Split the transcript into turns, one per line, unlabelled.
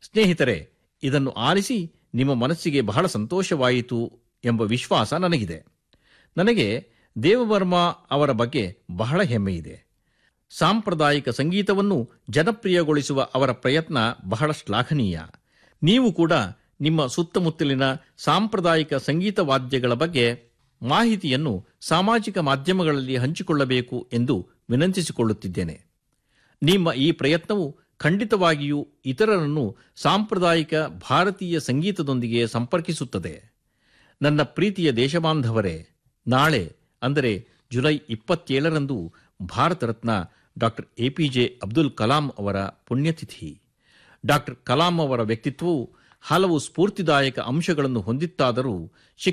ಸ್ನೇಹಿತರೆ ಇದನ್ನು ಆಲಿಸಿ ನಿಮ್ಮ ಮನಸ್ಸಿಗೆ ಬಹಳ ಸಂತೋಷವಾಯಿತು ಎಂಬ ವಿಶ್ವಾಸ ನನಗಿದೆ ನನಗೆ ದೇವವರ್ಮ ಅವರ ಬಗ್ಗೆ ಬಹಳ ಹೆಮ್ಮೆಯಿದೆ ಸಾಂಪ್ರದಾಯಿಕ ಸಂಗೀತವನ್ನು ಜನಪ್ರಿಯಗೊಳಿಸುವ ಅವರ ಪ್ರಯತ್ನ ಬಹಳ ಶ್ಲಾಘನೀಯ ನೀವು ಕೂಡ ನಿಮ್ಮ ಸುತ್ತಮುತ್ತಲಿನ ಸಾಂಪ್ರದಾಯಿಕ ಸಂಗೀತ ವಾದ್ಯಗಳ ಬಗ್ಗೆ ಮಾಹಿತಿಯನ್ನು ಸಾಮಾಜಿಕ ಮಾಧ್ಯಮಗಳಲ್ಲಿ ಹಂಚಿಕೊಳ್ಳಬೇಕು ಎಂದು ವಿನಂತಿಸಿಕೊಳ್ಳುತ್ತಿದ್ದೇನೆ ನಿಮ್ಮ ಈ ಪ್ರಯತ್ನವು ಖಂಡಿತವಾಗಿಯೂ ಇತರರನ್ನು ಸಾಂಪ್ರದಾಯಿಕ ಭಾರತೀಯ ಸಂಗೀತದೊಂದಿಗೆ ಸಂಪರ್ಕಿಸುತ್ತದೆ ನನ್ನ ಪ್ರೀತಿಯ ದೇಶಬಾಂಧವರೇ ನಾಳೆ ಅಂದರೆ ಜುಲೈ ಇಪ್ಪತ್ತೇಳರಂದು ಭಾರತ ರತ್ನ ಡಾಕ್ಟರ್ ಎಪಿಜೆ ಅಬ್ದುಲ್ ಕಲಾಂ ಅವರ ಪುಣ್ಯತಿಥಿ ಡಾಕ್ಟರ್ ಕಲಾಂ ಅವರ ವ್ಯಕ್ತಿತ್ವವು ಹಲವು ಸ್ಫೂರ್ತಿದಾಯಕ ಅಂಶಗಳನ್ನು ಹೊಂದಿತ್ತಾದರೂ